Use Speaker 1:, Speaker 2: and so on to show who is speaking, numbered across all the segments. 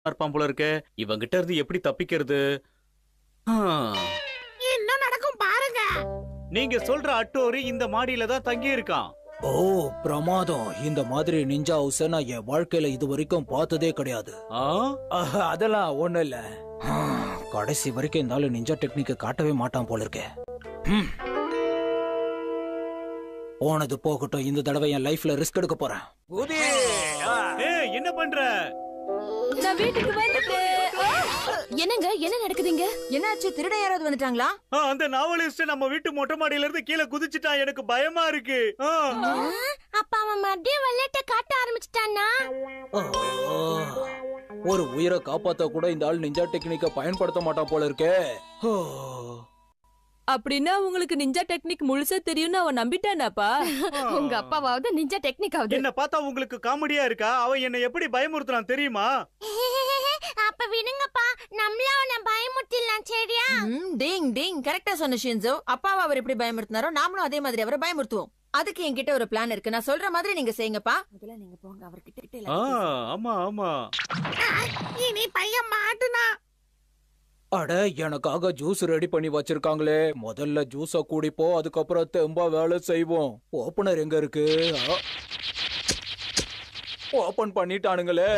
Speaker 1: இருப்பான் போல இருக்கு இவங்கிட்ட இருந்து எப்படி தப்பிக்கிறது ஆ,
Speaker 2: என்ன நடக்கும் பாருங்க
Speaker 1: நீங்க சொல்ற அட்டோரி இந்த மாடியில தான் தங்கி இருக்கான்
Speaker 3: ஓ பிரமாதம் இந்த மாதிரி நிஞ்சா ஹவுஸ நான் என் வாழ்க்கையில இது வரைக்கும் பார்த்ததே கிடையாது
Speaker 1: ஆ?
Speaker 3: ஆஹ், அதெல்லாம் ஒண்ணு இல்ல ஹம், கடைசி வரைக்கும் இந்த ஆளு நிஞ்சா டெக்னிக்க காட்டவே மாட்டான் போல இருக்கே ஹம். போனது போகட்டும் இந்த தடவை என் லைஃப்ல ரிஸ்க் எடுக்க போறேன் ஊதி! ஆ.
Speaker 1: ஏய் என்ன பண்ற
Speaker 4: நான் வீட்டுக்கு வந்துட்டேன் ஆ! என்னங்க என்ன நடக்குதுங்க
Speaker 5: என்னாச்சு திருட யாராவது வந்துட்டாங்களா
Speaker 1: ஆ, அந்த நாவலிஸ்ட் நம்ம வீட்டு மொட்டை மாடியில இருந்து கீழே குதிச்சுட்டான் எனக்கு பயமா இருக்கு ஆ.
Speaker 4: அப்பா அவன் மறுபடியும் வெள்ளட்ட காட்ட ஆரம்பிச்சிட்டானா
Speaker 3: ஓ, ஒரு உயிரை காப்பாத்த கூட இந்த ஆள் நிஞ்சா டெக்னிக்க பயன்படுத்த மாட்டான் போல இருக்கே ஓ.
Speaker 6: அப்படின்னா உங்களுக்கு நிஞ்சா டெக்னிக் முழுசா தெரியும்னு அவன் நம்பிட்டானாப்பா
Speaker 4: உங்க அப்பாவாவது நிஞ்சா டெக்னிக் ஆகுது
Speaker 1: என்ன பார்த்தா உங்களுக்கு காமெடியா இருக்கா அவன் என்ன எப்படி பயமுறுத்துறான் தெரியுமா
Speaker 4: அப்ப விடுங்கப்பா நம்மள அவனை பயமுறுத்திடலாம் சரியா
Speaker 5: ம், டிங் டிங் கரெக்டா சொன்ன ஷின்சோ அப்பாவை அவர் எப்படி பயமுறுத்தினாரோ நாமளும் அதே மாதிரி அவரை பயமுறுத்துவோம் அதுக்கு என்கிட்ட ஒரு பிளான் இருக்கு நான் சொல்ற மாதிரி நீங்க செய்யுங்கப்பா முதல்ல நீங்க போங்க அவர்கிட்ட கிட்ட
Speaker 1: ஆ,
Speaker 5: எல்லாத்தையும் பேசுங்க.
Speaker 1: ஆமா ஆமா
Speaker 2: இனி பையன் மாட்டுனா
Speaker 3: அட எனக்காக ஜூஸ் ரெடி பண்ணி வச்சிருக்காங்களே முதல்ல ஜூஸ குடிப்போம் அதுக்கப்புறம் தெம்பா வேலை செய்வோம் ஓபனர் எங்க இருக்கு ஓபன் பண்ணிட்டானுங்களே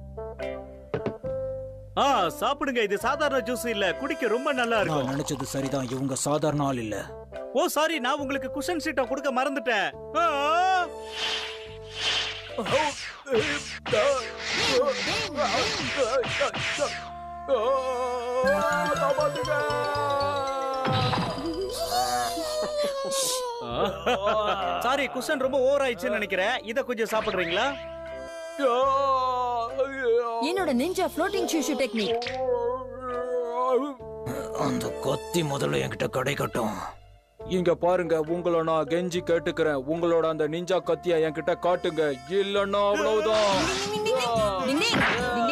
Speaker 1: ஆ சாப்பிடுங்க இது சாதாரண ஜூஸ் இல்ல குடிக்க ரொம்ப நல்லா
Speaker 3: நான்
Speaker 1: இருக்கும்
Speaker 3: நினைச்சது சரிதான் இவங்க சாதாரண ஆள் இல்ல
Speaker 1: ஓ சாரி நான் உங்களுக்கு குஷன் சீட்டை கொடுக்க மறந்துட்டேன் ஆ, சாரி குஷன் ரொம்ப ஓவர் ஆயிடுச்சுன்னு நினைக்கிறேன் இத கொஞ்சம் சாப்பிடுறீங்களா
Speaker 5: என்னோட நிஞ்சா ஃப்ளோட்டிங் ஷூஷு டெக்னிக்
Speaker 3: அந்த கத்தி முதல்ல என்கிட்ட கிடைக்கட்டும் இங்க பாருங்க உங்களை நான் கெஞ்சி கேட்டுக்கிறேன் உங்களோட அந்த நிஞ்சா கத்திய என்கிட்ட காட்டுங்க இல்லன்னா அவ்வளவுதான்
Speaker 5: டிங் டிங் டிங் டிங்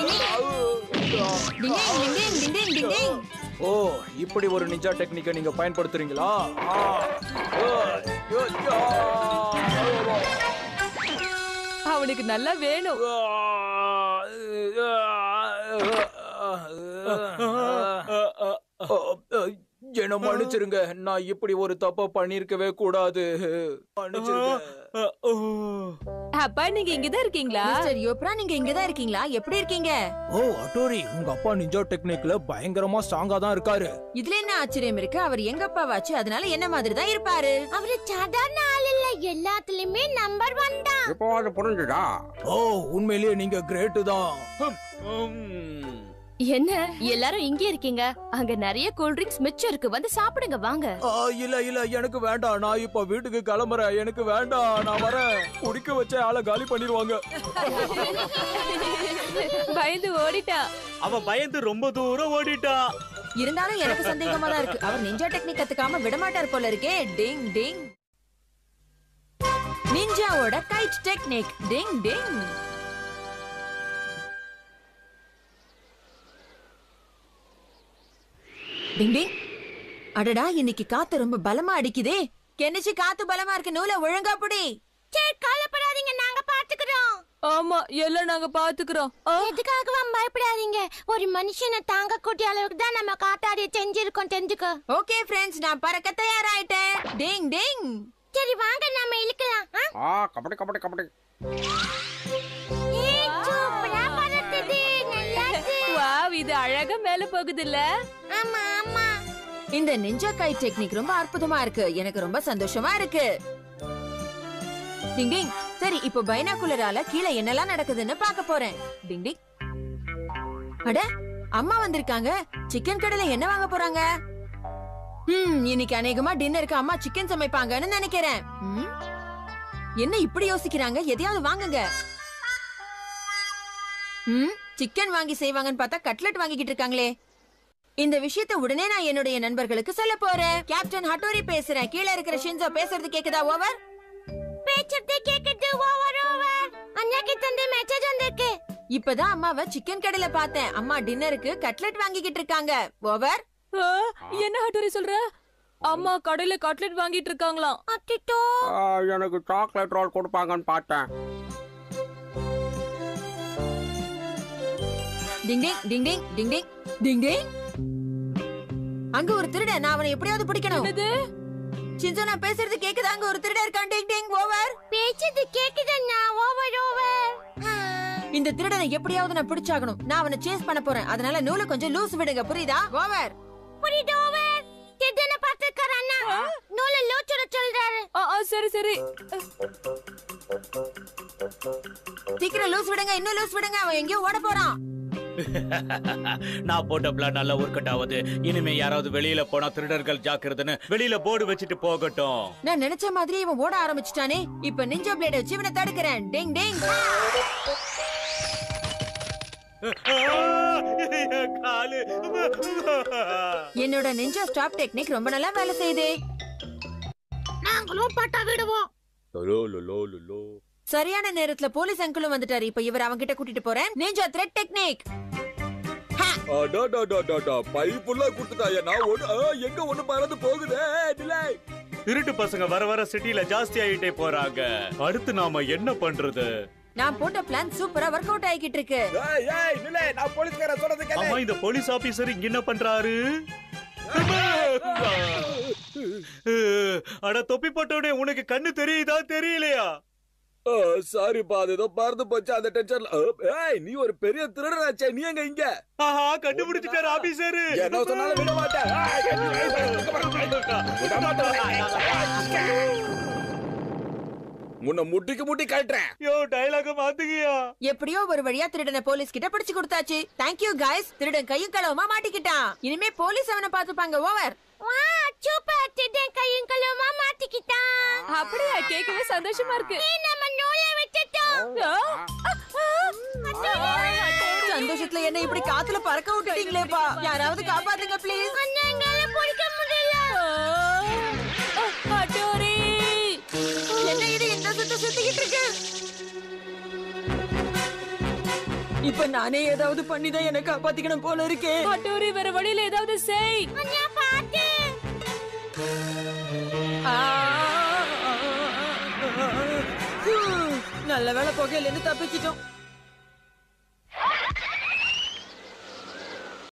Speaker 5: டிங் டிங் டிங் டிங் டிங் டிங்
Speaker 3: ஓ இப்படி ஒரு நிஞ்சா டெக்னிக்கை நீங்க பயன்படுத்துறீங்களா ஆ. ஓ, யோ, யோ.
Speaker 6: அவனுக்கு நல்லா வேணும்
Speaker 3: ஓ, ஓ, என்ன மன்னிச்சிருங்க நான் இப்படி ஒரு தப்ப பண்ணிருக்கவே கூடாது மன்னிச்சிருங்க
Speaker 6: அப்பா நீங்க இங்கதான் இருக்கீங்களா
Speaker 5: மிஸ்டர் யோப்ரா நீங்க இங்க தான் இருக்கீங்களா எப்படி இருக்கீங்க
Speaker 3: ஓ அட்டோரி உங்க அப்பா நிஞ்சா டெக்னிக்ல பயங்கரமா ஸ்ட்ராங்கா தான் இருக்காரு
Speaker 5: இதுல என்ன ஆச்சரியம் இருக்கு அவர் எங்க அப்பாவாச்சு அதனால என்ன மாதிரி தான் இருப்பாரு
Speaker 4: அவரு சாதாரண ஆள் இல்ல எல்லாத்துலயுமே நம்பர் ஒன் தான்
Speaker 7: இப்போவாது புரிஞ்சுதா
Speaker 3: ஓ உண்மையிலேயே நீங்க கிரேட்டு தான்
Speaker 1: உம்.
Speaker 4: என்ன எல்லாரும் இங்கே இருக்கீங்க அங்க நிறைய கூல் ட்ரிங்க்ஸ் மிச்சம் இருக்கு வந்து சாப்பிடுங்க வாங்க
Speaker 3: ஆ, இல்ல இல்ல எனக்கு வேண்டாம் நான் இப்ப வீட்டுக்கு கிளம்புறேன் எனக்கு வேண்டாம் நான் வரேன் குடிக்க வச்ச ஆளை காலி பண்ணிடுவாங்க
Speaker 6: பயந்து ஓடிட்டான்
Speaker 1: அவன் பயந்து ரொம்ப தூரம் ஓடிட்டான்
Speaker 5: இருந்தாலும் எனக்கு சந்தேகமா தான் இருக்கு அவர் நிஞ்சா டெக்னிக் கத்துக்காம விட மாட்டார் போல இருக்கே டிங் டிங் நிஞ்சாவோட கைட் டெக்னிக் டிங் டிங் டிங் டிங் அடடா இன்னைக்கு காத்து ரொம்ப பலமா அடிக்குதே கெனிச்சு காத்து பலமா இருக்கு நூல ஒழுங்கா புடி
Speaker 4: சரி கவலைப்படாதீங்க நாங்க பாத்துக்கிறோம்
Speaker 6: ஆமா எல்லாம் நாங்க பாத்துக்கிறோம் ஆ,
Speaker 4: எதுக்காகவும் பயப்படாதீங்க ஒரு மனுஷனை தாங்க கூடிய அளவுக்கு தான் நம்ம காட்டாடிய செஞ்சிருக்கோம் தெரிஞ்சுக்க
Speaker 5: ஓகே ஃப்ரெண்ட்ஸ் நான் பறக்க தயாராயிட்டேன் டிங் டிங்
Speaker 4: சரி வாங்க நாம இழுக்கலாம் ஆ?
Speaker 7: ஆ கபடி கபடி கபடி
Speaker 4: ஏய், சூப்பரா பறக்குது. நல்லாச்சு.
Speaker 6: வாவ் இது அழகா மேல போகுது இல்ல
Speaker 4: ஆமா ஆமா
Speaker 5: இந்த நிஞ்சா கை டெக்னிக் ரொம்ப அற்புதமா இருக்கு எனக்கு ரொம்ப சந்தோஷமா இருக்கு டிங் டிங் சரி இப்போ பைனாகுலரால கீழே என்னெல்லாம் நடக்குதுன்னு பார்க்க போறேன் டிங் டிங் அட அம்மா வந்திருக்காங்க சிக்கன் கடையில என்ன வாங்க போறாங்க ம் இன்னைக்கு அநேகமா டின்னருக்கு அம்மா சிக்கன் சமைப்பாங்கன்னு நினைக்கிறேன் ம், என்ன இப்படி யோசிக்கிறாங்க எதையாவது வாங்குங்க ம் சிக்கன் வாங்கி செய்வாங்கன்னு பார்த்தா கட்லெட் வாங்கிக்கிட்டு இருக்காங்களே இந்த விஷயத்தை உடனே நான் என்னுடைய நண்பர்களுக்கு சொல்ல போறேன் கேப்டன் ஹட்டோரி பேசுறேன் கீழே இருக்கிற ஷின்சோ பேசுறது கேக்குதா ஓவர்
Speaker 4: பேச்சுட்டு கேக்குது ஓவர் ஓவர் அண்ணா கிட்ட இருந்து மெசேஜ் வந்திருக்கு
Speaker 5: இப்பதான் அம்மாவை சிக்கன் கடையில பார்த்தேன் அம்மா டின்னருக்கு கட்லெட் வாங்கிக்கிட்டு இருக்காங்க ஓவர்
Speaker 6: ஆ, என்ன ஹட்டோரி சொல்ற அம்மா கடையில கட்லெட் வாங்கிட்டு இருக்காங்களாம்
Speaker 4: அத்திட்டோ
Speaker 7: ஆ, எனக்கு சாக்லேட் ரோல் கொடுப்பாங்கன்னு பார்த்தேன்
Speaker 5: டிங் டிங் டிங் டிங் டிங் டிங் டிங் டிங் அங்க ஒரு திருடன் நான் அவனை எப்படியாவது பிடிக்கணும்
Speaker 6: என்னது
Speaker 5: சின்சோ நான் பேசுறது கேக்குதா அங்க ஒரு திருடன் இருக்கான் டிங் டிங் ஓவர்
Speaker 4: பேச்சது கேக்குதுண்ணா ஓவர் ஓவர்
Speaker 5: இந்த திருடனை எப்படியாவது நான் பிடிச்சாகணும் நான் அவனை சேஸ் பண்ண போறேன் அதனால நூலை கொஞ்சம் லூஸ் விடுங்க புரியுதா ஓவர்
Speaker 4: புரியுது ஓவர் திடன பாத்துக்கார அண்ணா நூல லூச்சுட சொல்றாரு
Speaker 6: ஆ ஆ, சரி சரி
Speaker 5: சீக்கிரம் லூஸ் விடுங்க இன்னும் லூஸ் விடுங்க அவன் எங்கேயோ ஓட போறான்
Speaker 1: நான் போட்ட பிளான் நல்லா ஒர்க் அவுட் ஆகுது இனிமே யாராவது வெளியில போனா திருடர்கள் ஜாக்கிரதைன்னு வெளியில போர்டு வச்சுட்டு போகட்டும்
Speaker 5: நான் நினைச்ச மாதிரி இவன் ஓட ஆரம்பிச்சிட்டானே இப்ப நிஞ்சா பிளேட வச்சு இவனை தடுக்கிறேன் டிங் டிங்
Speaker 1: என் காலு
Speaker 5: என்னோட நிஞ்சா ஸ்டாப் டெக்னிக் ரொம்ப நல்லா வேலை செய்யுதே
Speaker 2: நாங்களும் பட்டா விடுவோம்
Speaker 5: சரியான நேரத்துல போலீஸ் அங்கிளும் வந்துட்டாரு இப்ப இவர் அவங்கிட்ட கூட்டிட்டு போறேன் நிஞ்சா த்ரெட் டெக்னிக்
Speaker 3: பைப்புள்ள குடுத்துட்டாயா நான் ஒண்ணு ஆ, எங்க ஒண்ணு பறந்து போகுதே நிலை
Speaker 1: திருட்டு பசங்க வர வர சிட்டில ஜாஸ்தி ஆயிட்டே போறாங்க அடுத்து நாம என்ன பண்றது
Speaker 5: நான் போட்ட பிளான் சூப்பரா ஒர்க் அவுட் ஆகிட்டு இருக்கு
Speaker 3: ஏய் ஏய் நிலை நான் போலீஸ்கார சொல்றது கேளு
Speaker 1: ஆமா இந்த போலீஸ் ஆபீசர் இங்க என்ன பண்றாரு அட தொப்பி போட்டவனே உனக்கு கண்ணு தெரியுதா தெரியலையா
Speaker 3: சாரிப்பா அது ஏதோ பறந்து போச்சு அந்த டென்ஷன்ல ஆ, ஏய் நீ ஒரு பெரிய திருடனாச்சே நீ எங்க இங்க
Speaker 1: ஆஹா கண்டுபிடிச்சிட்டாரு ஆபீசர்
Speaker 3: என்ன சொன்னாலும் விட மாட்டேன் ஏய், விட மாட்டேன். உன்னை முட்டிக்கு முட்டி கட்டுறேன்
Speaker 1: யோ டயலாக மாத்துகியா
Speaker 5: எப்படியோ ஒரு வழியா திருடனை போலீஸ் கிட்ட பிடிச்சு கொடுத்தாச்சு தேங்க்யூ காய்ஸ் திருடன் கையும் களவுமா மாட்டிக்கிட்டான் இனிமே போலீஸ் அவனை பாத்துப்பாங்க ஓவர்
Speaker 4: வா சூப்பர் திடன் கையும் கழுவமா மாட்டிக்கிட்டான்
Speaker 6: அப்படியா கேட்கவே சந்தோஷமா இருக்கு
Speaker 4: ஏய், நம்ம நூலை விட்டுட்டோம்
Speaker 6: ஆ,
Speaker 5: சந்தோஷத்துல என்ன இப்படி காத்துல பறக்க விட்டுட்டீங்களேப்பா யாராவது காப்பாத்துங்க ப்ளீஸ்
Speaker 4: அண்ணா என்னால பிடிக்க முடியல
Speaker 6: ஆ, அட்டோரி
Speaker 5: என்ன இது இந்த சுத்த சுத்திக்கிட்டு இருக்கு இப்ப நானே ஏதாவது பண்ணிதான் என்ன காப்பாத்திக்கணும் போல இருக்கே
Speaker 6: அட்டோரி வேற வழியில ஏதாவது செய்
Speaker 4: அண்ணா பாத்து
Speaker 5: ஆ. நல்ல வேளை புகையில இருந்து தப்பிச்சிட்டோம்